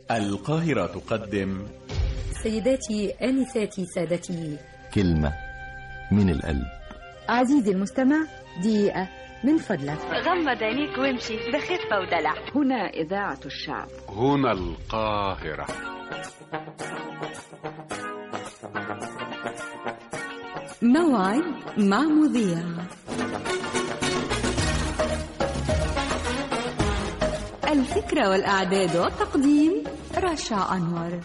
القاهرة تقدم سيداتي آنساتي سادتي كلمة من القلب عزيزي المستمع دقيقة من فضلك غمض عينيك وامشي بخفة ودلع هنا إذاعة الشعب هنا القاهرة موعد مع مذيع الفكرة والإعداد والتقديم رشا أنور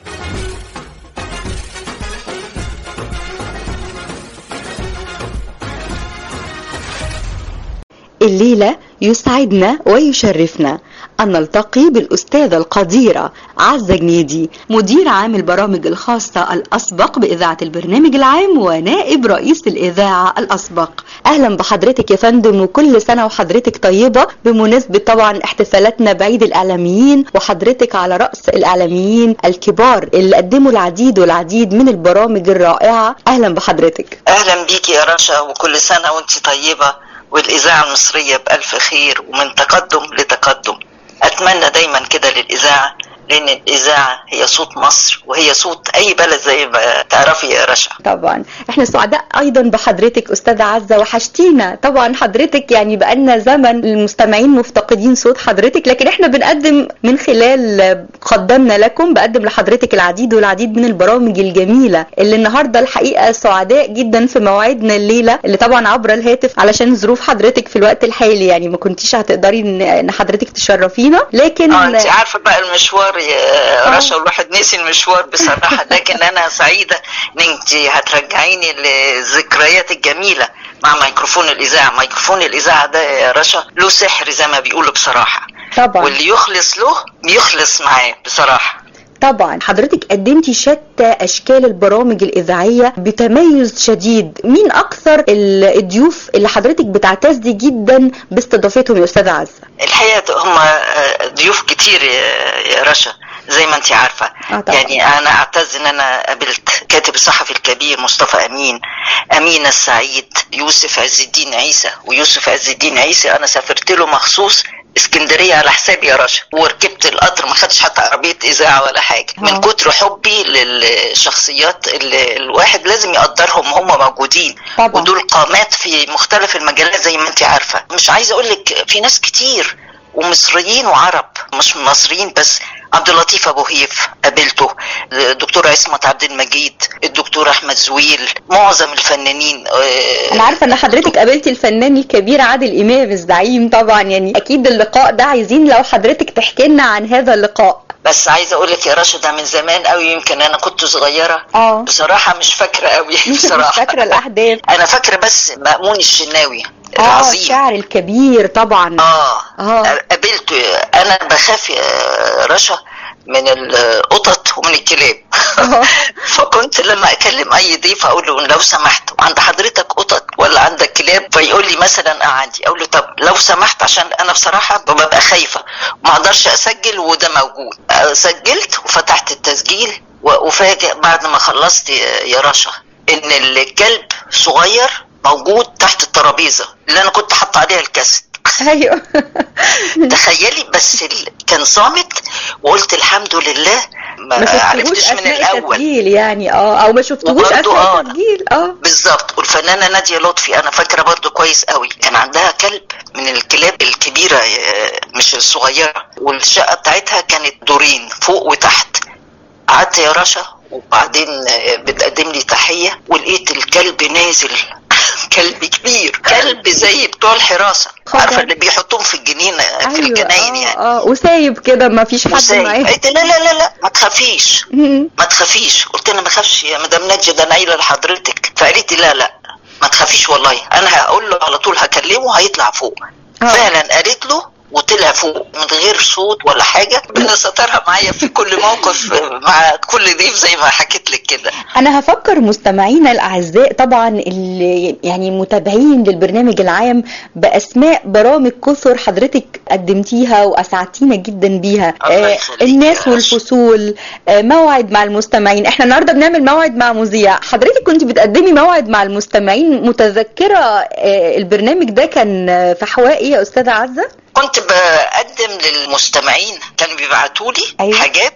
الليلة يسعدنا ويشرفنا أن نلتقي بالأستاذة القديرة عزة جنيدي مدير عام البرامج الخاصة الأسبق بإذاعة البرنامج العام ونائب رئيس الإذاعة الأسبق أهلا بحضرتك يا فندم وكل سنة وحضرتك طيبة بمناسبة طبعا احتفالاتنا بعيد الإعلاميين وحضرتك على رأس الإعلاميين الكبار اللي قدموا العديد والعديد من البرامج الرائعة أهلا بحضرتك اهلا بيكي يا رشا وكل سنه وانت طيبه والاذاعه المصريه بالف خير ومن تقدم لتقدم اتمنى دايما كده للاذاعه لان الاذاعه هي صوت مصر وهي صوت اي بلد زي ما تعرفي يا رشا طبعا احنا سعداء ايضا بحضرتك استاذة عزة وحشتينا طبعا حضرتك يعني بقالنا زمن المستمعين مفتقدين صوت حضرتك لكن احنا بنقدم من خلال قدمنا لكم بقدم لحضرتك العديد والعديد من البرامج الجميلة اللي النهاردة الحقيقة سعداء جدا في موعدنا الليلة اللي طبعا عبر الهاتف علشان ظروف حضرتك في الوقت الحالي يعني ما كنتيش هتقدري ان إن حضرتك تشرفينا لكن اه انت عارفه بقى المشوار يا رشا الواحد نسي المشوار بصراحه لكن انا سعيده ان انت هترجعيني للذكريات الجميله مع ميكروفون الاذاعه ميكروفون الاذاعه ده يا رشا له سحر زي ما بيقولوا بصراحه طبعا واللي يخلص له بيخلص معاه بصراحه طبعا حضرتك قدمتي شتى اشكال البرامج الاذاعيه بتميز شديد مين اكثر ال- الضيوف اللي حضرتك بتعتزي جدا باستضافتهم يا استاذه عزه الحقيقه هم ضيوف كتير يا- يا رشا زي ما انت عارفه آه طبعا. يعني انا اعتز ان انا قابلت كاتب الصحفي الكبير مصطفى امين امينه السعيد يوسف عز الدين عيسى ويوسف عز الدين عيسى انا سافرت له مخصوص اسكندريه على حسابي يا رشا وركبت القطر ما خدتش حتى عربيه اذاعه ولا حاجه آه. من كتر حبي للشخصيات اللي الواحد لازم يقدرهم هم موجودين طبعا. ودول قامات في مختلف المجالات زي ما انت عارفه مش عايزه اقول لك في ناس كتير ومصريين وعرب مش مصريين بس عبد اللطيف ابو هيف قابلته الدكتور عصمت عبد المجيد الدكتور احمد زويل معظم الفنانين آه، انا عارفه ان حضرتك قابلتي الفنان الكبير عادل امام الزعيم طبعا يعني اكيد اللقاء ده عايزين لو حضرتك تحكي لنا عن هذا اللقاء بس عايزه اقول لك يا رشا ده من زمان قوي يمكن انا كنت صغيره اه بصراحه مش فاكره قوي مش بصراحه فاكره الاحداث انا فاكره بس مأمون الشناوي اه العظيم الشعر الكبير طبعا اه اه قابلته انا بخاف يا رشا من القطط ومن الكلاب آه. فكنت لما اكلم اي ضيف اقول له لو سمحت عند حضرتك قطط ولا عندك كلاب فيقول لي مثلا اه عندي اقول له طب لو سمحت عشان انا بصراحه ببقى خايفه ما اقدرش اسجل وده موجود آه، سجلت وفتحت التسجيل وافاجئ بعد ما خلصت يا يا رشا ان الكلب صغير موجود تحت الترابيزه اللي انا كنت حاطه عليها الكاسيت ايوه تخيلي بس ال... كان صامت وقلت الحمد لله ما ما شفتهوش عرفتش من اثناء الاول التسجيل يعني اه او ما شفتهوش وبرضه اثناء آه. التسجيل اه بالظبط والفنانه ناديه لطفي انا فاكره برضو كويس قوي كان عندها كلب من الكلاب الكبيره آه، مش الصغيره والشقه بتاعتها كانت دورين فوق وتحت قعدت يا رشا وبعدين آه، بتقدم لي تحيه ولقيت الكلب نازل كلب كبير كلب زي بتوع الحراسه خبر. عارفه اللي بيحطوهم في الجنينه في الجناين اه يعني اه وسايب كده ما فيش حد وسايب. معاه قلت لا لا لا لا ما تخافيش مم. ما تخافيش قلت انا ما اخافش يا مدام نجي ده انا قايله لحضرتك فقالت لي لا لا ما تخافيش والله انا هقول له على طول هكلمه هيطلع فوق آه. فعلا قالت له وطلع فوق من غير صوت ولا حاجه ربنا سترها معايا في كل موقف مع كل ضيف زي ما حكيت لك كده انا هفكر مستمعينا الاعزاء طبعا اللي يعني متابعين للبرنامج العام باسماء برامج كثر حضرتك قدمتيها واسعدتينا جدا بيها الله آه يخليك الناس يا والفصول آه موعد مع المستمعين احنا النهارده بنعمل موعد مع مذيع حضرتك كنت بتقدمي موعد مع المستمعين متذكره آه البرنامج ده كان آه، في حوائي يا استاذه عزه كنت بقدم للمستمعين كانوا بيبعتوا لي أيوة. حاجات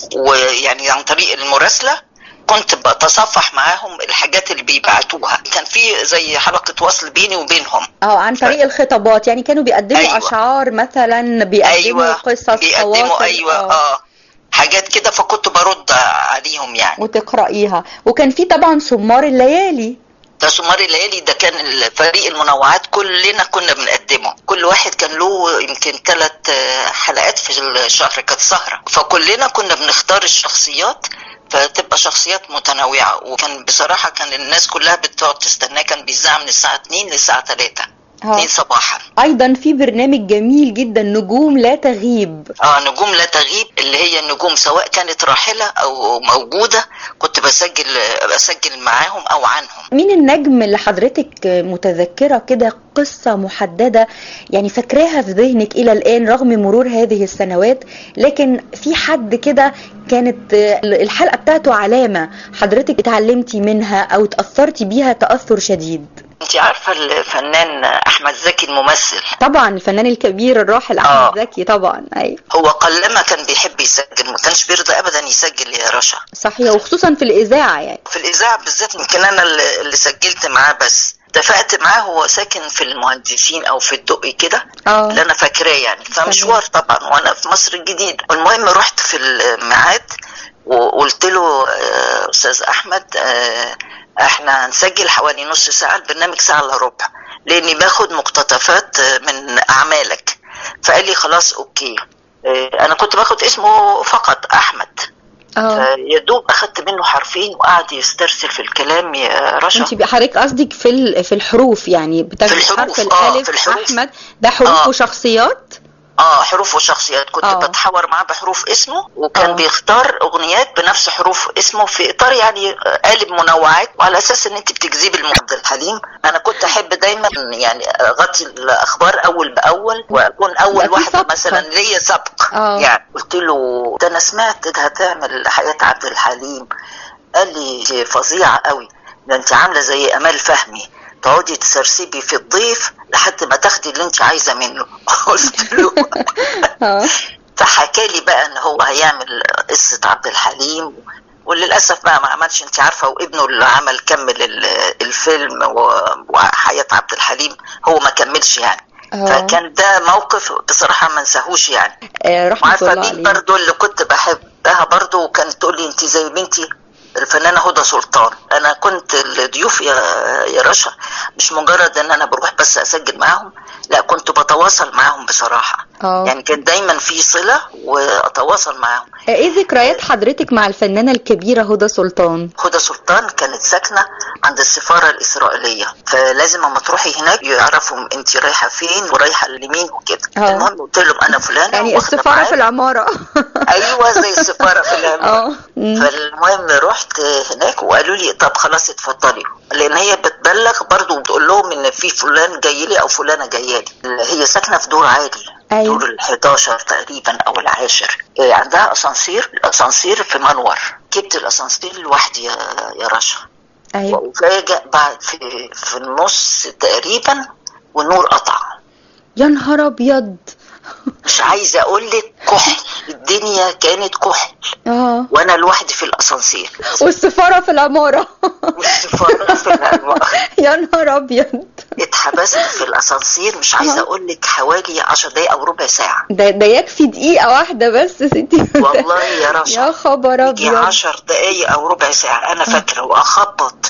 ويعني عن طريق المراسله كنت بتصفح معاهم الحاجات اللي بيبعتوها كان في زي حلقه وصل بيني وبينهم اه عن طريق الخطابات يعني كانوا بيقدموا أيوة. اشعار مثلا بيقدموا ايوه قصص بيقدموا خواطر ايوه آه. اه حاجات كده فكنت برد عليهم يعني وتقرأيها وكان في طبعا سمار الليالي ده سمار الليالي ده كان الفريق المنوعات كلنا كنا بنقدمه كل واحد كان له يمكن ثلاث حلقات في الشهر كانت سهرة فكلنا كنا بنختار الشخصيات فتبقى شخصيات متنوعة وكان بصراحة كان الناس كلها بتقعد تستناه كان بيذاع من الساعة 2 للساعة 3 اه 2 صباحا ايضا في برنامج جميل جدا نجوم لا تغيب اه نجوم لا تغيب اللي هي النجوم سواء كانت راحلة او موجودة كنت بسجل بسجل معاهم او عنهم مين النجم اللي حضرتك متذكرة كده قصة محددة يعني فاكراها في ذهنك إلى الآن رغم مرور هذه السنوات لكن في حد كده كانت الحلقة بتاعته علامة حضرتك اتعلمتي منها أو تأثرتي بيها تأثر شديد انت عارفة الفنان احمد زكي الممثل طبعا الفنان الكبير الراحل آه. أحمد زكي طبعا أيوة هو قلما كان بيحب يسجل ما كانش بيرضى ابدا يسجل يا رشا صحيح وخصوصا في الإذاعة يعني في الاذاعه بالذات يمكن انا اللي اللي سجلت معاه بس اتفقت معاه هو ساكن في المهندسين او في الدقي كده اه اللي انا فاكراه يعني فمشوار طبعا وانا في مصر الجديدة المهم رحت في الميعاد وقلت له آه، استاذ احمد آه، احنا هنسجل حوالي نص ساعه البرنامج ساعه الا ربع لاني باخد مقتطفات آه، من اعمالك فقال لي خلاص اوكي آه، انا كنت باخد اسمه فقط احمد اه يا دوب اخدت منه حرفين وقعد يسترسل في الكلام يا رشا انت حضرتك قصدك في ال- في الحروف يعني بتاخدي في الحروف، حرف آه، الالف في الحروف. احمد ده حروف آه. وشخصيات اه حروف وشخصيات كنت آه. بتحاور معاه بحروف اسمه وكان آه. بيختار اغنيات بنفس حروف اسمه في اطار يعني قالب منوعات وعلى اساس ان انت بتجذبي المعد الحليم انا كنت احب دايما يعني اغطي الاخبار اول باول واكون اول يبقى في واحده سبق. مثلا ليا سبق آه. يعني قلت له ده انا سمعت ده هتعمل حياه عبد الحليم قال لي دي فظيعه قوي ده انت عامله زي امال فهمي تقعدي تسرسبي في الضيف لحد ما تاخدي اللي انت عايزه منه قلت له اه فحكى لي بقى ان هو هيعمل قصه عبد الحليم وللاسف بقى ما عملش انت عارفه وابنه اللي عمل كمل ال- الفيلم و- وحياه عبد الحليم هو ما كملش يعني اه فكان ده موقف بصراحه ما انساهوش يعني آه، رحمة وعارفه الله مين عليه برضو اللي كنت بحبها برضو وكانت تقول لي انت زي بنتي الفنانه هدى سلطان انا كنت الضيوف يا يا رشا مش مجرد ان انا بروح بس اسجل معاهم لا كنت بتواصل معاهم بصراحه اه يعني كان دايما في صله واتواصل معاهم ايه ذكريات حضرتك مع الفنانة الكبيرة هدى سلطان هدى سلطان كانت ساكنه عند السفاره الاسرائيليه فلازم اما تروحي هناك يعرفوا انت رايحه فين ورايحه لمين وكده آه. المهم قلت لهم انا فلانه يعني واخدة السفارة معايا- في العمارة ايوه زي السفاره في العمارة اه مم. فالمهم رحت هناك وقالوا لي طب خلاص اتفضلي لان هي بتبلغ برضو بتقول لهم ان في فلان جاي لي او فلانه جايه لي هي ساكنه في دور عالي أيوة. دور ال 11 تقريبا او العاشر إيه، عندها اسانسير الاسانسير في منور جبت الاسانسير لوحدي يا يا رشا ايوه وفاجئ بعد في في النص تقريبا والنور قطع يا نهار ابيض مش عايزه اقول لك كحل الدنيا كانت كحل اه وانا لوحدي في الاسانسير والسفارة في العمارة والسفاره في العمارة. يا نهار ابيض اتحبست في الاسانسير مش عايزه أها. اقول لك حوالي 10 دقايق او ربع ساعه ده ده يكفي دقيقة واحدة بس يا ستي والله يا رشا يا خبر يجي ابيض 10 دقايق او ربع ساعه انا فاكره واخبط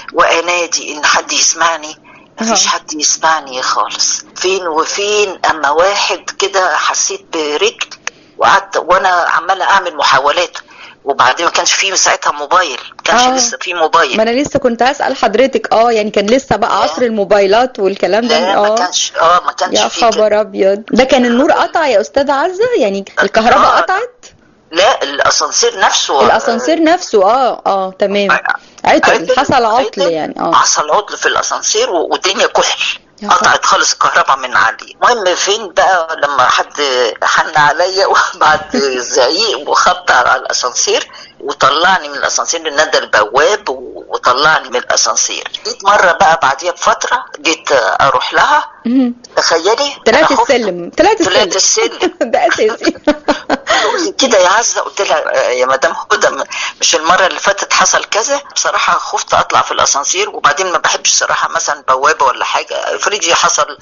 وانادي ان حد يسمعني مفيش أها. حد يسمعني خالص فين وفين اما واحد كده حسيت برجل وقعدت وانا عماله اعمل محاولات وبعدين ما كانش فيه ساعتها موبايل ما كانش آه. لسه فيه موبايل ما انا لسه كنت هسأل حضرتك اه يعني كان لسه بقى لا. عصر الموبايلات والكلام ده لا ما اه كانش اه ما كانش يا فيه كده. خبر ابيض ده كان النور قطع يا استاذة عزة يعني الكهرباء آه. قطعت لا الاسانسير نفسه الاسانسير نفسه اه اه تمام عطل عطل- حصل عطل عطل. يعني اه حصل عطل في الاسانسير و- والدنيا كحل يا قطعت خالص الكهرباء من علي المهم فين بقى لما حد حن عليا وبعد زعيق وخبط على الاسانسير وطلعني من الاسانسير نادى البواب و- وطلعني من الاسانسير جيت مره بقى بعديها بفتره جيت اروح لها مهم. تخيلي طلعت أنا خفت. السلم طلعت طلعت السلم السلم ده اساسي جوزي كده يا عزه قلت لها آه، يا مدام هدى م- مش المره اللي فاتت حصل كذا بصراحه خفت اطلع في الاسانسير وبعدين ما بحبش صراحه مثلا بوابه ولا حاجه افرضي حصل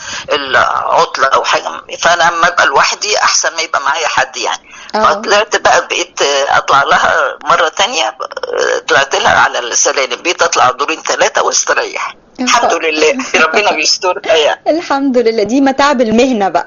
العطله او حاجه فانا اما ابقى لوحدي احسن ما يبقى معايا حد يعني آه. فطلعت بقى بقيت آه، اطلع لها مره تانية آه، طلعت لها على السلالم بقيت اطلع دورين ثلاثه واستريح الحمد لله ربنا بيسترها يعني الحمد لله دي متاعب المهنه بقى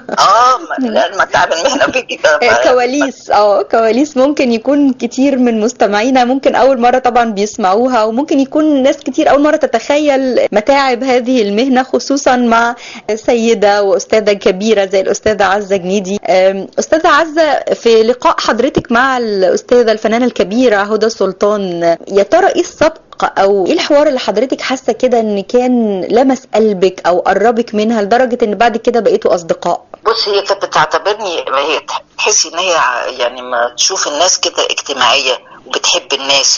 اه ما- لا، المتاعب المهنه بيجي بقى- كواليس اه كواليس ممكن يكون كتير من مستمعينا ممكن اول مره طبعا بيسمعوها وممكن يكون ناس كتير اول مره تتخيل متاعب هذه المهنه خصوصا مع سيده واستاذه كبيره زي الاستاذه عزه جنيدي أم، استاذه عزه في لقاء حضرتك مع الاستاذه الفنانه الكبيره هدى سلطان يا ترى ايه السبق او ايه الحوار اللي حضرتك حاسه كده ان كان لمس قلبك او قربك منها لدرجه ان بعد كده بقيتوا اصدقاء بص هي كانت بتعتبرني ما هي تحسي ان هي ع- يعني ما تشوف الناس كده اجتماعيه وبتحب الناس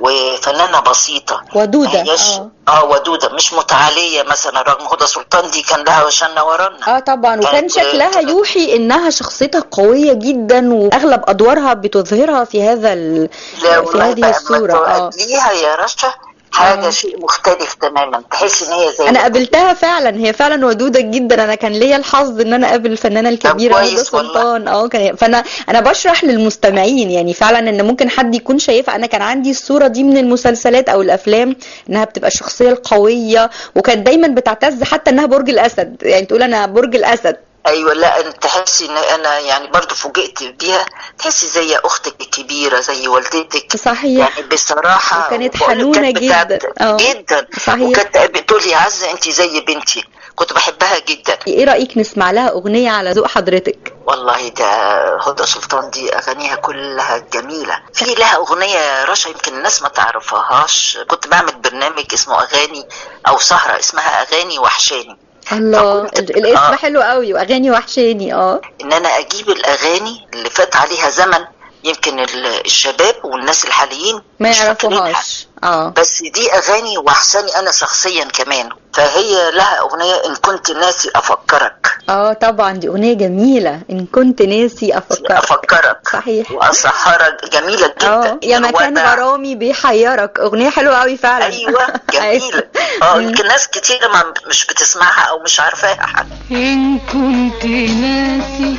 وفنانه بسيطه ودودة، ما هياش- آه. اه ودوده مش متعاليه مثلا رغم هدى سلطان دي كان لها وشنا ورانا اه طبعا وكان كانت- شكلها كانت- يوحي انها شخصيتها قويه جدا واغلب ادوارها بتظهرها في هذا ال... لا في والله هذه بقى الصوره ما اه ليها يا رشا حاجه آه. شيء مختلف تماما تحسي ان هي زي انا قابلتها فعلا هي فعلا ودوده جدا انا كان ليا الحظ ان انا اقابل الفنانه الكبيره كويس هدى سلطان اه كان فانا انا بشرح للمستمعين يعني فعلا ان ممكن حد يكون شايفها انا كان عندي الصوره دي من المسلسلات او الافلام انها بتبقى الشخصيه القويه وكانت دايما بتعتز حتى انها برج الاسد يعني تقول انا برج الاسد ايوه لا انت تحسي ان انا يعني برضو فوجئت بيها تحسي زي اختك الكبيره زي والدتك صحيح يعني بصراحه وكانت بقول لك حنونة كانت بتاعت- جدا. اه. جدا صحيح. وكانت بتقول لي عزه انت زي بنتي كنت بحبها جدا ايه رايك نسمع لها اغنيه على ذوق حضرتك والله ده هدى سلطان دي اغانيها كلها جميله في لها اغنيه يا رشا يمكن الناس ما تعرفهاش كنت بعمل برنامج اسمه اغاني او سهره اسمها اغاني وحشاني الله فكنت- ال- الاسم آه. حلو قوي واغاني وحشاني اه ان انا اجيب الاغاني اللي فات عليها زمن يمكن ال- الشباب والناس الحاليين ما مش فاكرينها. يعرفوهاش اه بس دي اغاني وحشاني انا شخصيا كمان فهي لها اغنيه ان كنت ناسي افكرك اه طبعا دي اغنيه جميله ان كنت ناسي افكرك افكرك صحيح واسهرك جميله جدا اه يا مكان الودع. غرامي بيحيرك اغنيه حلوه قوي فعلا ايوه جميله اه يمكن ناس كتير ما مش بتسمعها او مش عارفاها حتى إن كنت ناسي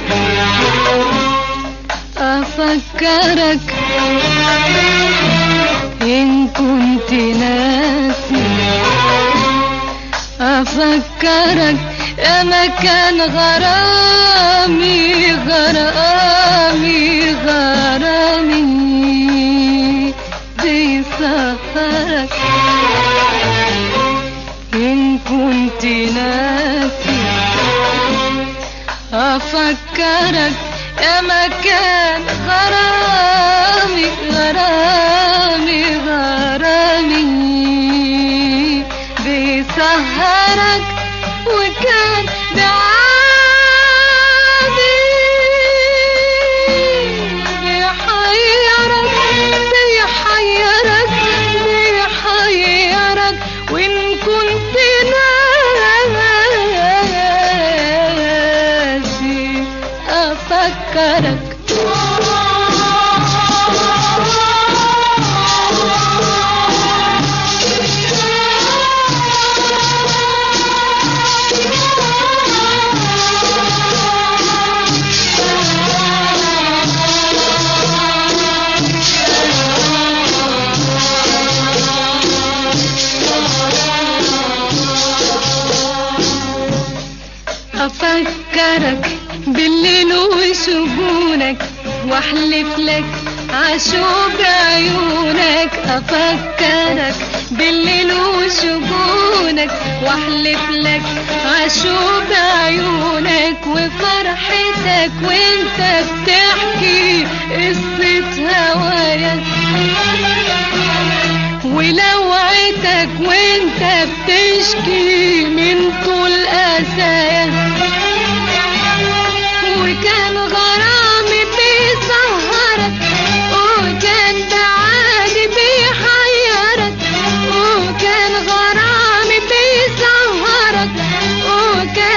أفكرك إن كنت ناسي أفكرك يا مكان غرامي غرامي غرامي بيسهرك إن كنت ناسي أفكرك يا مكان غرامي غرامي غرامي بيسهرك وكان بعادي بيحيرك بيحيرك بيحيرك وإن كنت ناسي أفكرك أفكرك بالليل وشجونك واحلف لك عشوق عيونك أفكرك بالليل وشجونك واحلف لك عشوق عيونك وفرحتك وانت بتحكي قصة هوايا ولوعتك وانت بتشكي من طول أسايا وكان غرامي بيسهرك وكان بعادي بيحيرك وكان غرامي بيسهرك وكان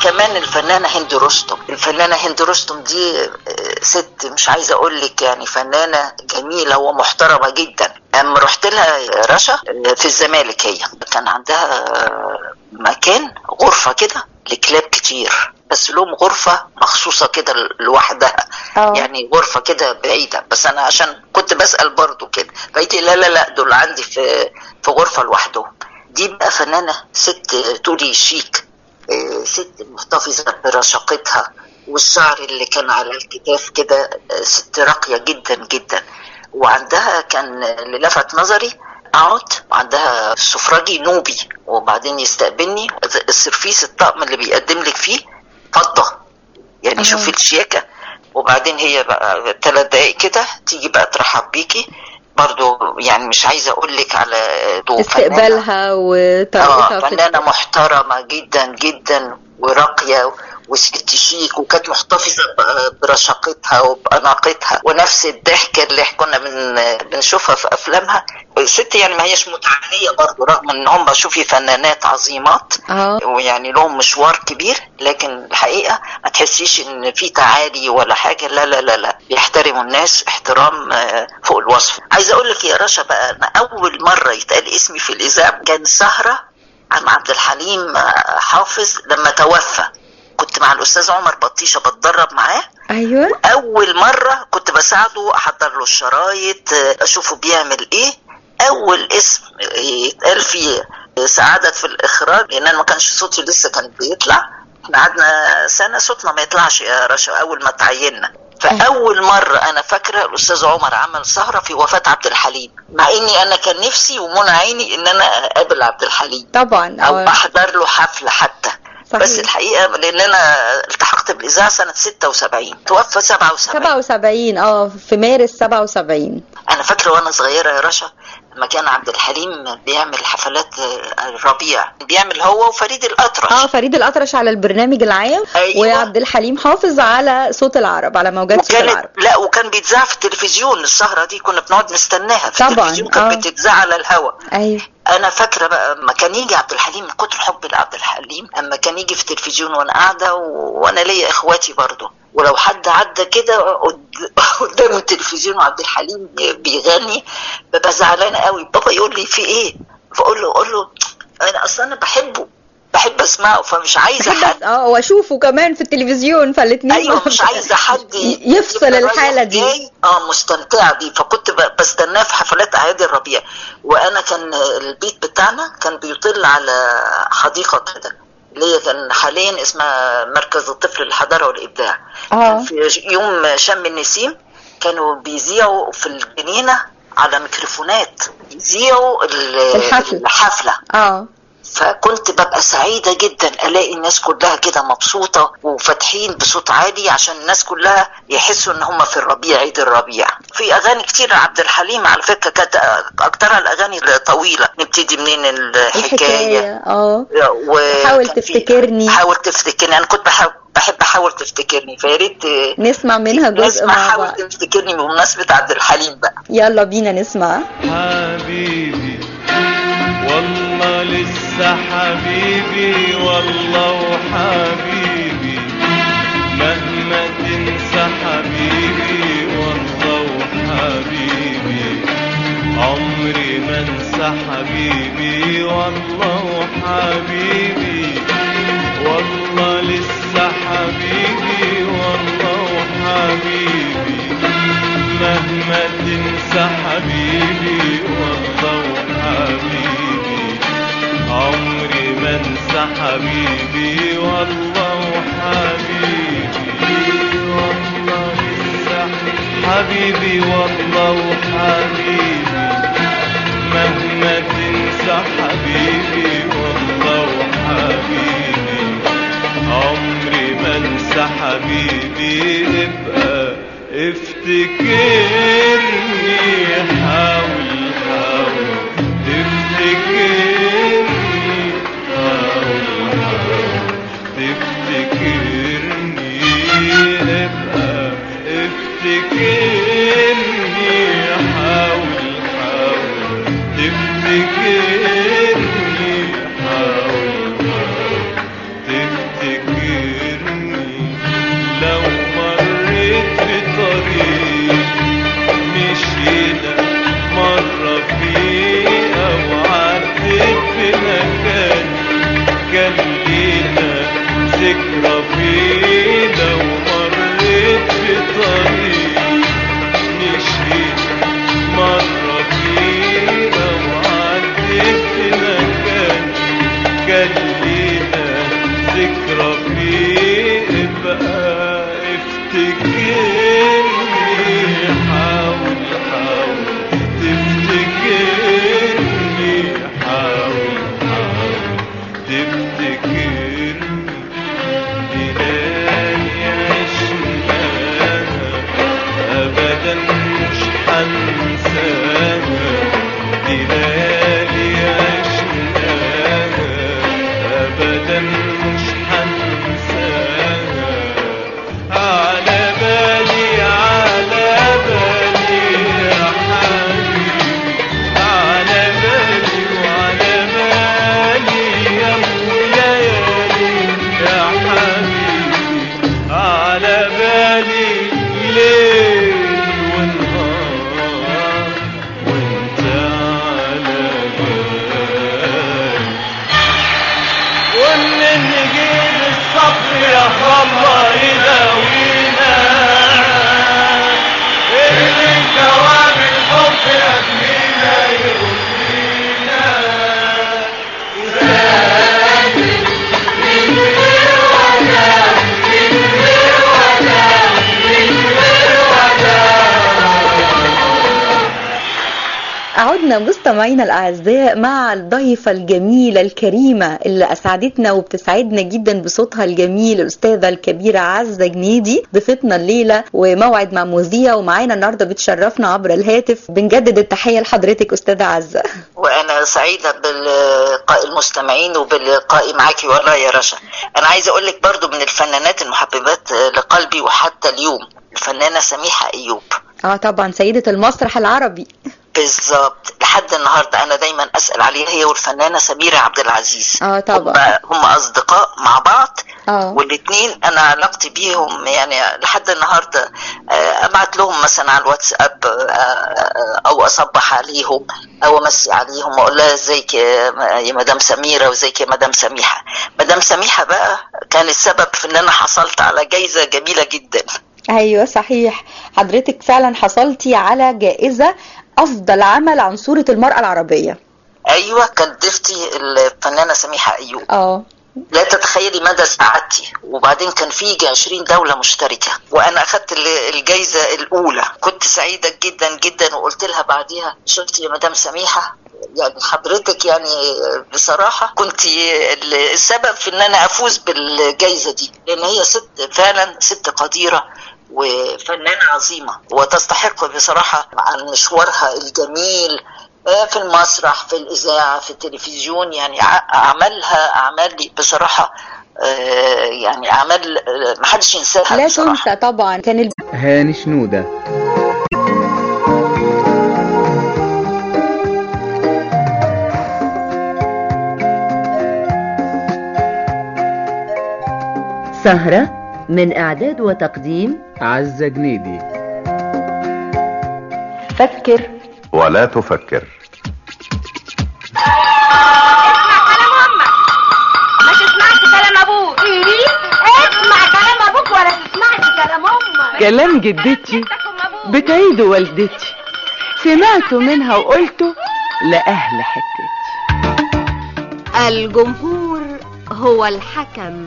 كمان الفنانه هند رستم الفنانه هند رستم دي آه، ست مش عايزه اقول لك يعني فنانه جميله ومحترمه جدا اما رحت لها رشا آه، في الزمالك هي كان عندها آه، مكان غرفه كده لكلاب كتير بس لهم غرفه مخصوصه كده لوحدها اه يعني غرفه كده بعيده بس انا عشان كنت بسال برضو كده فقلت لا لا لا دول عندي في في غرفه لوحدهم دي بقى فنانه ست تقولي شيك آه، ست محتفظه برشاقتها والشعر اللي كان على الكتاف كده آه، ست راقيه جدا جدا وعندها كان اللي لفت نظري اقعد وعندها سفراجي نوبي وبعدين يستقبلني السرفيس الطقم اللي بيقدم لك فيه فضه يعني آه. شوفي الشياكه وبعدين هي بقى ثلاث دقايق كده تيجي بقى ترحب بيكي برضو يعني مش عايزه اقول لك على دو فنانة- استقبالها وطريقتها اه في فنانه محترمه جدا جدا وراقيه وست شيك وكانت محتفظه ب- برشاقتها وباناقتها ونفس الضحكه اللي كنا بن بنشوفها في افلامها الست يعني ما هيش متعاليه برضه رغم ان هم شوفي فنانات عظيمات اه ويعني لهم مشوار كبير لكن الحقيقه ما تحسيش ان في تعالي ولا حاجه لا لا لا لا بيحترموا الناس احترام آه، فوق الوصف عايزه اقول لك يا رشا بقى انا اول مره يتقال اسمي في الاذاعه كان سهره عم عبد الحليم آه، حافظ لما توفى كنت مع الاستاذ عمر بطيشه بتدرب معاه ايوه اول مره كنت بساعده احضر له الشرايط آه، اشوفه بيعمل ايه اول اسم يتقال فيه سعادة في الاخراج لان انا ما كانش صوتي لسه كان بيطلع احنا قعدنا سنه صوتنا ما يطلعش يا رشا اول ما تعيننا فاول مره انا فاكره الاستاذ عمر عمل سهره في وفاه عبد الحليم مع اني انا كان نفسي ومنى عيني ان انا اقابل عبد الحليم طبعا او اه احضر له حفله حتى صحيح. بس الحقيقه لان انا التحقت بالاذاعه سنه 76 توفى 77 77 اه في مارس 77 انا فاكره وانا صغيره يا رشا لما كان عبد الحليم بيعمل حفلات آه، الربيع بيعمل هو وفريد الاطرش اه فريد الاطرش على البرنامج العام أيوة. وعبد الحليم حافظ على صوت العرب على موجات صوت العرب وكانت لا وكان بيتذاع في التلفزيون السهره دي كنا بنقعد نستناها في طبعاً، التلفزيون كانت آه. بتتذاع على الهواء ايوه انا فاكره بقى لما كان يجي عبد الحليم من كتر حبي لعبد الحليم اما كان يجي في التلفزيون وانا قاعده و... وانا ليا اخواتي برضه ولو حد عدى كده قد- قدام التلفزيون وعبد الحليم بيغني ببقى زعلانه قوي بابا يقول لي في ايه فاقول له اقول له انا اصلا انا بحبه بحب اسمعه فمش عايزه حد اه واشوفه كمان في التلفزيون فالاتنين ايوه مش عايزه حد يفصل يبقى الحالة رايح دي. جاي، اه مستمتعه بيه فكنت ب- بستناه في حفلات اعياد الربيع وانا كان البيت بتاعنا كان بيطل على حديقه كده اللي هي كان حاليا اسمها مركز الطفل للحضاره والابداع اه في يوم شم النسيم كانوا بيذيعوا في الجنينه على ميكروفونات يذيعوا ال- الحفل. الحفله اه فكنت ببقى سعيدة جدا ألاقي الناس كلها كده مبسوطة وفاتحين بصوت عالي عشان الناس كلها يحسوا إن هم في الربيع عيد الربيع في أغاني كتير لعبد الحليم على فكرة كانت أكترها الأغاني الطويلة نبتدي منين الحكاية الحكايه اه و- حاول كان في- تفتكرني. حاول تفتكرني أنا كنت بحاول بحب أحاول تفتكرني فيا ريت نسمع منها جزء نسمع مع حاول بعض تفتكرني بمناسبة عبد الحليم بقى يلا بينا نسمع حبيبي والله لسه حبيبي والله وحبيبي مهما تنسى حبيبي والله وحبيبي عمري ما انسى حبيبي والله وحبيبي والله لسه حبيبي والله وحبيبي مهما تنسى حبيبي والله وحبيبي عمري ما انسى حبيبي والله وحبيبي والله لسه حبيبي والله وحبيبي مهما تنسى حبيبي والله وحبيبي عمري ما انسى حبيبي ابقى افتكرني حاول حاول تفتكرني حاول حاول تفتكرني ابقى افتكرني حاول حاول تفتكرني حاول حاول تفتكرني تفتكرني حاول حاول تفتكرني حاول حاول تفتكرني ليالي عشناها أبدا مش حنساها دي ليالي عشناها أبدا مش حنساها على بالي على بالي يا حبيبي على بالي وعلى بالي يا ليالي يا حبيبي على بالي ليل ونهار وانت على بالي ومن نجيب الصبر يا الله يداوينا اللي جواب الحب يبنينا يرضينا عدنا مستمعينا الأعزاء مع الضيفة الجميلة الكريمة اللي أسعدتنا وبتسعدنا جدا بصوتها الجميل الأستاذة الكبيرة عزة جنيدي ضيفتنا الليلة وموعد مع مذيع ومعانا النهاردة بتشرفنا عبر الهاتف بنجدد التحية لحضرتك أستاذة عزة وانا سعيده بلقاء المستمعين وبلقائي معاكي والله يا رشا انا عايزه اقول لك برضو من الفنانات المحببات لقلبي وحتى اليوم الفنانه سميحه ايوب اه طبعا سيدة المسرح العربي بالظبط لحد النهارده انا دايما اسال عليها هي والفنانه سميره عبد العزيز اه طبعا هم, هم اصدقاء مع بعض اه والاثنين انا علاقتي بيهم يعني لحد النهارده آه، ابعت لهم مثلا على الواتساب آه، آه، او اصبح عليهم او امسي عليهم واقول لها ازيك يا يا مدام سميره وازيك يا مدام سميحه مدام سميحه بقى كان السبب في ان انا حصلت على جايزه جميله جدا ايوه صحيح حضرتك فعلا حصلتي على جائزة افضل عمل عن صورة المرأة العربية ايوه كانت ضيفتي الفنانه سميحه ايوب اه لا تتخيلي مدى سعادتي وبعدين كان في يجي 20 دولة مشتركة وأنا أخدت ال- الجايزة الأولى كنت سعيدة جدا جدا وقلت لها بعديها شفتي يا مدام سميحة يعني حضرتك يعني بصراحة كنت ال- السبب في إن أنا أفوز بالجايزة دي لأن هي ست فعلا ست قديرة وفنانة عظيمة وتستحق بصراحة عن مشوارها الجميل آه، في المسرح في الإذاعة في التلفزيون يعني ع- أعمالها أعمال بصراحة آه، يعني أعمال آه، محدش ينساها لا بصراحة تنسى طبعا كان الب... هاني شنودة سهرة من إعداد وتقديم عزة جنيدي فكر ولا تفكر ما تسمعش كلام ابوك ايه اسمع كلام ابوك ولا تسمعش كلام امك كلام جدتي بتعيده والدتي سمعته منها وقلته لأهل حتتي الجمهور هو الحكم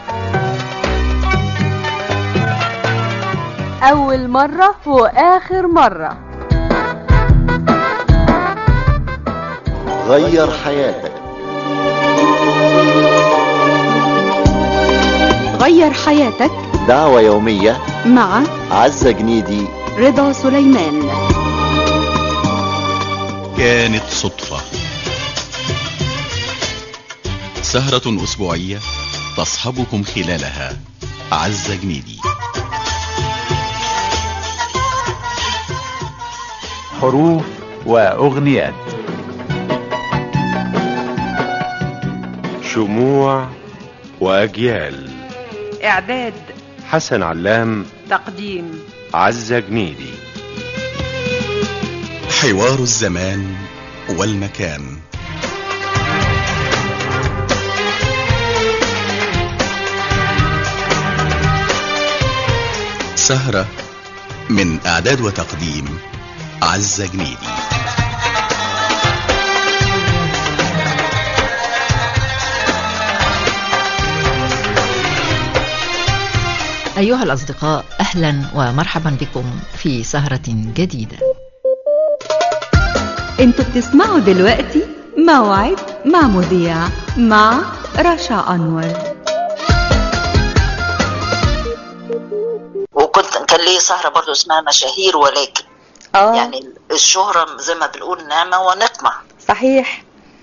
أول مرة وآخر مرة غير حياتك غير حياتك دعوة يومية مع عزة جنيدي رضا سليمان كانت صدفة سهرة أسبوعية تصحبكم خلالها عزة جنيدي حروف وأغنيات شموع وأجيال إعداد حسن علام تقديم عزة جنيدي حوار الزمان والمكان سهرة من إعداد وتقديم عزة جنيدي أيها الأصدقاء أهلا ومرحبا بكم في سهرة جديدة انتوا بتسمعوا دلوقتي موعد مع مذيع مع رشا أنور وكنت كان لي سهرة برضو اسمها مشاهير ولكن اه يعني الشهرة زي ما بنقول نعمة ونقمة صحيح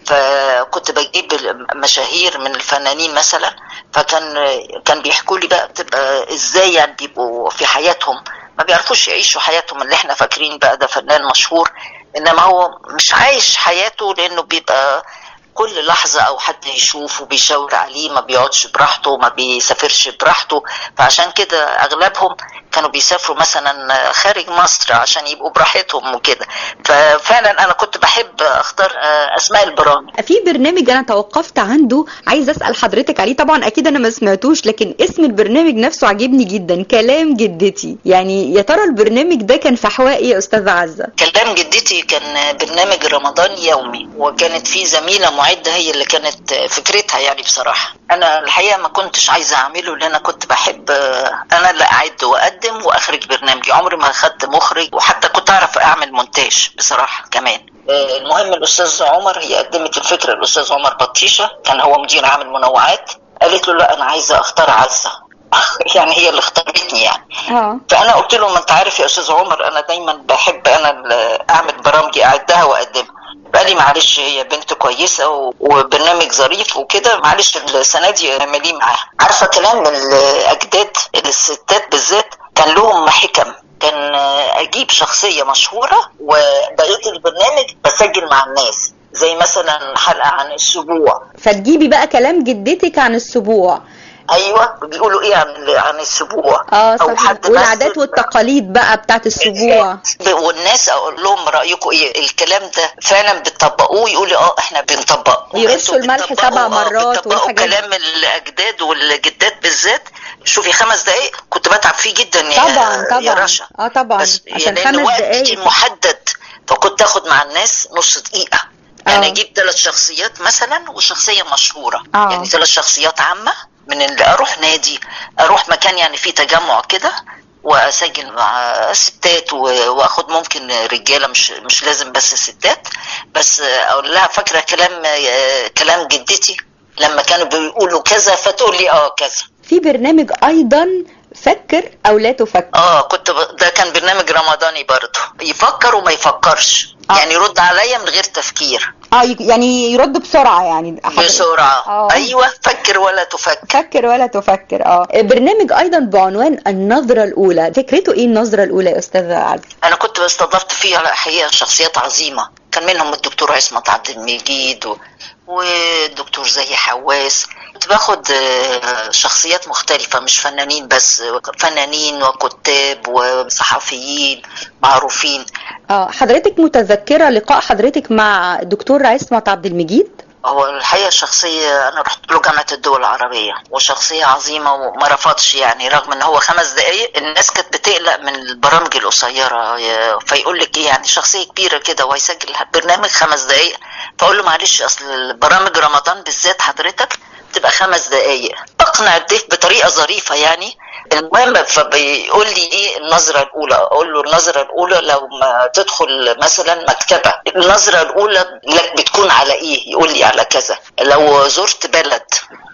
فكنت بجيب مشاهير من الفنانين مثلا فكان كان بيحكوا لي بقى بتبقى ازاي يعني بيبقوا في حياتهم ما بيعرفوش يعيشوا حياتهم اللي احنا فاكرين بقى ده فنان مشهور انما هو مش عايش حياته لانه بيبقى كل لحظة أو حد يشوفه بيشاور عليه ما بيقعدش براحته ما بيسافرش براحته فعشان كده أغلبهم كانوا بيسافروا مثلا خارج مصر عشان يبقوا براحتهم وكده ففعلا أنا كنت بحب أختار أسماء البرامج في برنامج انا توقفت عنده عايز اسال حضرتك عليه طبعا اكيد انا ما سمعتوش لكن اسم البرنامج نفسه عجبني جدا كلام جدتي يعني يا ترى البرنامج ده كان في حواء ايه يا استاذه عزه كلام جدتي كان برنامج رمضان يومي وكانت في زميله معده هي اللي كانت فكرتها يعني بصراحه انا الحقيقه ما كنتش عايزه اعمله لان انا كنت بحب انا اللي اعد واقدم واخرج برنامجي عمري ما خدت مخرج وحتى كنت اعرف اعمل مونتاج بصراحه كمان المهم الاستاذ عمر هي قدمت الفكره الاستاذ عمر بطيشه كان هو مدير عام المنوعات قالت له لا انا عايزه اختار عزه يعني هي اللي اختارتني يعني اه فانا قلت له ما انت عارف يا استاذ عمر انا دايما بحب انا اللي اعمل برامجي اعدها واقدمها قال لي معلش هي بنت كويسه و- وبرنامج ظريف وكده معلش السنه دي اعمليه معاها عارفه كلام الاجداد الستات بالذات كان لهم حكم كان اجيب شخصيه مشهوره وبقيه البرنامج بسجل مع الناس زي مثلا حلقه عن السبوع فتجيبي بقى كلام جدتك عن السبوع ايوه بيقولوا ايه عن عن السبوع اه او صحيح حد والعادات مثل- والتقاليد بقى بتاعت السبوع والناس اقول لهم رايكم ايه الكلام ده فعلا بتطبقوه يقولوا اه احنا بنطبقه يرشوا الملح سبع مرات بتطبقوا والحاجات دي. كلام الاجداد والجدات بالذات شوفي خمس دقائق كنت بتعب فيه جدا يا طبعا يا طبعا رشا اه طبعا بس عشان لأن خمس وقتي دقايق محدد فكنت اخد مع الناس نص دقيقه يعني آه. اجيب ثلاث شخصيات مثلا وشخصيه مشهوره آه. يعني ثلاث شخصيات عامه من اللي اروح نادي اروح مكان يعني فيه تجمع كده واسجل مع ستات و- واخد ممكن رجاله مش مش لازم بس ستات بس اقول لها فاكره كلام كلام جدتي لما كانوا بيقولوا كذا فتقول لي اه كذا في برنامج ايضا فكر او لا تفكر اه كنت ب... ده كان برنامج رمضاني برضه يفكر وما يفكرش آه. يعني يرد عليا من غير تفكير اه ي- يعني يرد بسرعه يعني حضرتك. بسرعه آه. ايوه فكر ولا تفكر فكر ولا تفكر اه برنامج ايضا بعنوان النظره الاولى فكرته ايه النظره الاولى يا استاذه عزه انا كنت استضفت فيها الحقيقه شخصيات عظيمه كان منهم الدكتور عصمت عبد المجيد و... والدكتور زكي حواس كنت باخد آه، شخصيات مختلفة مش فنانين بس فنانين وكتاب وصحفيين معروفين اه حضرتك متذكره لقاء حضرتك مع الدكتور عصمت عبد المجيد هو الحقيقة شخصية أنا رحت له جامعة الدول العربية وشخصية عظيمة وما رفضش يعني رغم إن هو خمس دقايق الناس كانت بتقلق من البرامج القصيرة يا- فيقول لك إيه يعني شخصية كبيرة كده وهيسجل برنامج خمس دقايق فأقول له معلش أصل برامج رمضان بالذات حضرتك بتبقى خمس دقايق بقنع الضيف بطريقة ظريفة يعني المهم فبيقول لي ايه النظرة الأولى أقول له النظرة الأولى لو ما تدخل مثلا مكتبة النظرة الأولى لك بتكون على ايه يقول لي على كذا لو زرت بلد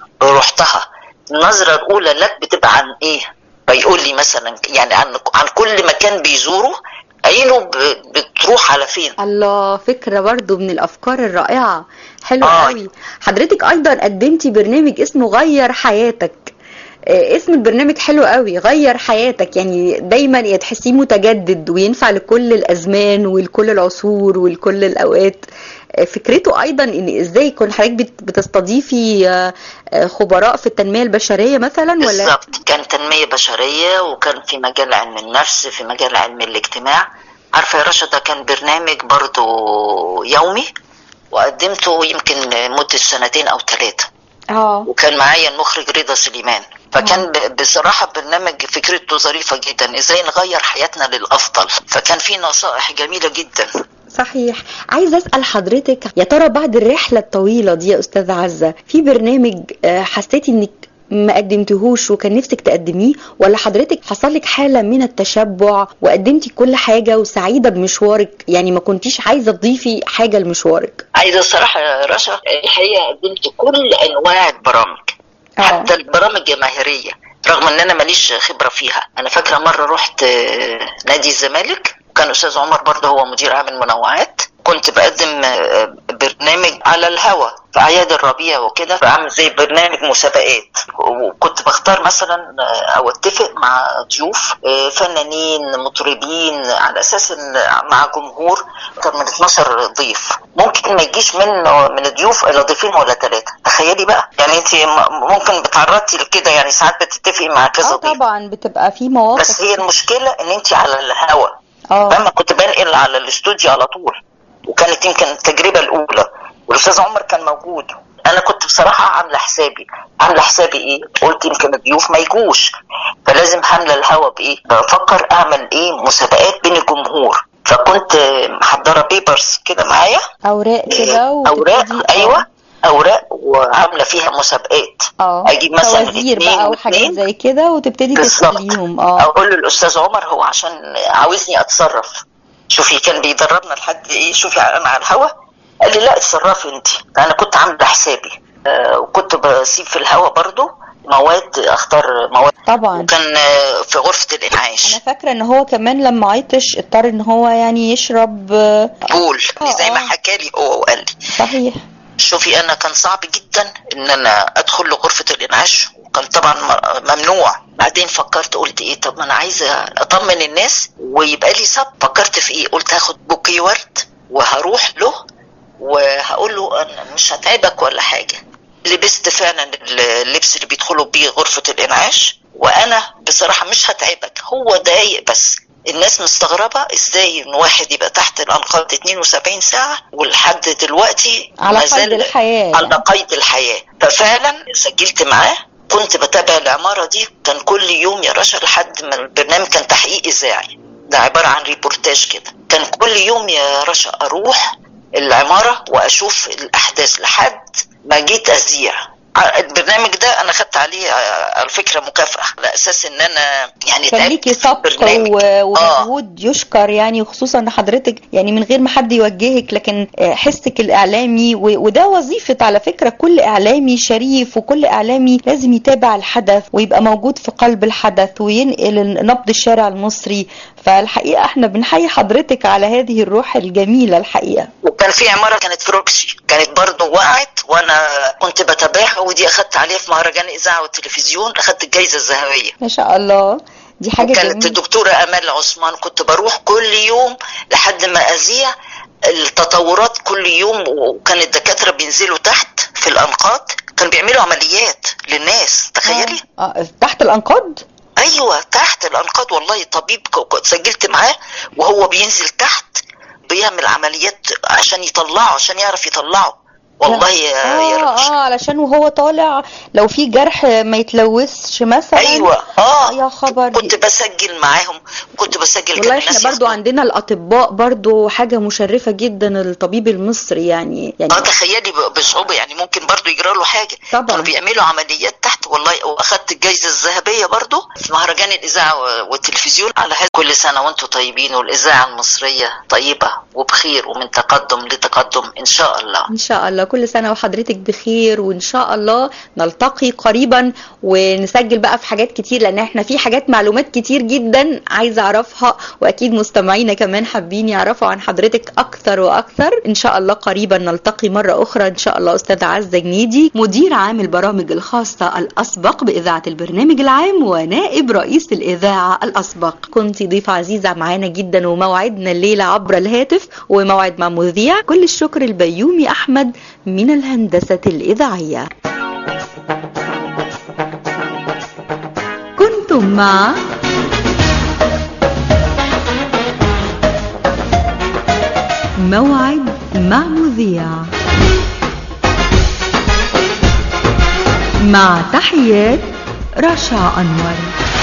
رحتها النظرة الأولى لك بتبقى عن ايه فيقول لي مثلا يعني عن عن كل مكان بيزوره عينه ب- بتروح على فين الله فكرة برضو من الأفكار الرائعة حلو آه. قوي حضرتك أيضا قدمتي برنامج اسمه غير حياتك آه، اسم البرنامج حلو قوي غير حياتك يعني دايما يا تحسيه متجدد وينفع لكل الأزمان ولكل العصور ولكل الأوقات آه، فكرته أيضا إن إزاي يكون حضرتك بت- بتستضيفي آه، آه، خبراء في التنمية البشرية مثلا ولا بالظبط كان تنمية بشرية وكان في مجال علم النفس في مجال علم الاجتماع عارفة يا رشا ده كان برنامج برضو يومي وقدمته يمكن مدة سنتين أو ثلاثة اه وكان معايا المخرج رضا سليمان فكان ب- بصراحة برنامج فكرته ظريفة جدا ازاي نغير حياتنا للأفضل فكان في نصائح جميلة جدا صحيح عايزه اسال حضرتك يا ترى بعد الرحله الطويله دي يا استاذه عزه في برنامج آه، حسيتي انك ما قدمتهوش وكان نفسك تقدميه ولا حضرتك حصل لك حالة من التشبع وقدمتي كل حاجة وسعيدة بمشوارك يعني ما كنتيش عايزة تضيفي حاجة لمشوارك عايزه الصراحه يا رشا الحقيقه قدمت كل انواع البرامج حتى البرامج الجماهيريه رغم ان انا ماليش خبره فيها انا فاكره مره رحت آه، نادي الزمالك وكان استاذ عمر برضه هو مدير عام المنوعات كنت بقدم آه، برنامج على الهوا في اعياد الربيع وكده بعمل زي برنامج مسابقات وكنت بختار مثلا آه، او اتفق مع ضيوف آه، فنانين مطربين على اساس ان مع جمهور اكتر من 12 ضيف ممكن ما يجيش من من الضيوف الا ضيفين ولا ثلاثه تخيلي بقى يعني انت م- ممكن بتعرضتي لكده يعني ساعات بتتفقي مع كذا اه ضيف طبعا بتبقى في مواقف بس هي المشكله ان انت على الهوا اه لما كنت بنقل على الاستوديو على طول وكانت يمكن التجربه الاولى والاستاذ عمر كان موجود انا كنت بصراحه عامله حسابي عامله حسابي ايه قلت يمكن الضيوف ما يجوش فلازم حامله الهوا بايه بفكر اعمل ايه مسابقات بين الجمهور فكنت محضره بيبرز كده معايا اوراق كده اوراق وتبتدي- ايوه اوراق وعامله فيها مسابقات اه اجيب مثلا فوازير اتنين بقى وحاجات واتنين. زي كده وتبتدي بالظبط. تسأليهم اه اقول للاستاذ عمر هو عشان عاوزني اتصرف شوفي كان بيدربنا لحد ايه شوفي انا على الهوا قال لي لا اتصرفي انت انا كنت عامله حسابي آه وكنت بسيب في الهوا برضو مواد اختار مواد طبعا وكان آه في غرفه الانعاش انا فاكره ان هو كمان لما عطش اضطر ان هو يعني يشرب آه، بول آه، زي ما آه. حكى لي هو وقال لي صحيح شوفي انا كان صعب جدا ان انا ادخل لغرفه الانعاش وكان طبعا م- ممنوع بعدين فكرت قلت ايه طب ما انا عايزه اطمن الناس ويبقى لي سب فكرت في ايه قلت هاخد بوكي ورد وهروح له وهقول له انا مش هتعبك ولا حاجه لبست فعلا اللبس اللي بيدخلوا بيه غرفه الانعاش وانا بصراحه مش هتعبك هو دقايق بس الناس مستغربة ازاي ان واحد يبقى تحت الانقاض 72 ساعة ولحد دلوقتي على ما قيد زال الحياة على قيد الحياة ففعلا سجلت معاه كنت بتابع العمارة دي كان كل يوم يا رشا لحد ما البرنامج كان تحقيق إذاعي ده عبارة عن ريبورتاج كده كان كل يوم يا رشا أروح العمارة وأشوف الأحداث لحد ما جيت أذيع ع- البرنامج ده انا خدت عليه ع- على فكره مكافاه على اساس ان انا يعني كان تعبت ليكي في سبق البرنامج. و- ومجهود يشكر يعني وخصوصا ان حضرتك يعني من غير ما حد يوجهك لكن آه، حسك الاعلامي و- وده وظيفه على فكره كل اعلامي شريف وكل اعلامي لازم يتابع الحدث ويبقى موجود في قلب الحدث وينقل نبض الشارع المصري فالحقيقه احنا بنحيي حضرتك على هذه الروح الجميله الحقيقه وكان في عماره كانت في روكسي كانت برضه وقعت وانا كنت بتابعها ودي اخدت عليها في مهرجان الاذاعه والتلفزيون اخدت الجائزه الذهبيه ما شاء الله دي حاجه وكانت جميله الدكتوره امال عثمان كنت بروح كل يوم لحد ما اذيع التطورات كل يوم وكان الدكاتره بينزلوا تحت في الانقاض كانوا بيعملوا عمليات للناس تخيلي آه. آه. تحت الانقاض ايوه تحت الانقاض والله طبيب ك- ك- سجلت معاه وهو بينزل تحت بيعمل عمليات عشان يطلعه عشان يعرف يطلعه والله يا يا اه رب. اه علشان وهو طالع لو في جرح ما يتلوثش مثلا ايوه اه يا خبر كنت بسجل معاهم كنت بسجل والله كان احنا الناس برضو عندنا الاطباء برضو حاجه مشرفه جدا الطبيب المصري يعني يعني اه تخيلي ب- بصعوبه يعني ممكن برضو يجرى له حاجه طبعا. كانوا بيعملوا عمليات تحت والله واخدت الجائزه الذهبيه برضو في مهرجان الاذاعه و- والتلفزيون على هذا كل سنه وانتم طيبين والاذاعه المصريه طيبه وبخير ومن تقدم لتقدم ان شاء الله ان شاء الله كل سنه وحضرتك بخير وان شاء الله نلتقي قريبا ونسجل بقى في حاجات كتير لان احنا في حاجات معلومات كتير جدا عايزه اعرفها واكيد مستمعينا كمان حابين يعرفوا عن حضرتك اكثر واكثر ان شاء الله قريبا نلتقي مره اخرى ان شاء الله استاذه عزه جنيدي مدير عام البرامج الخاصة الأسبق بإذاعة البرنامج العام ونائب رئيس الإذاعة الأسبق كنت ضيفة عزيزة معانا جدا وموعدنا الليلة عبر الهاتف وموعد مع مذيع كل الشكر البيومي أحمد من الهندسة الإذاعية كنتم مع موعد مع مذيع مع تحيات رشا أنور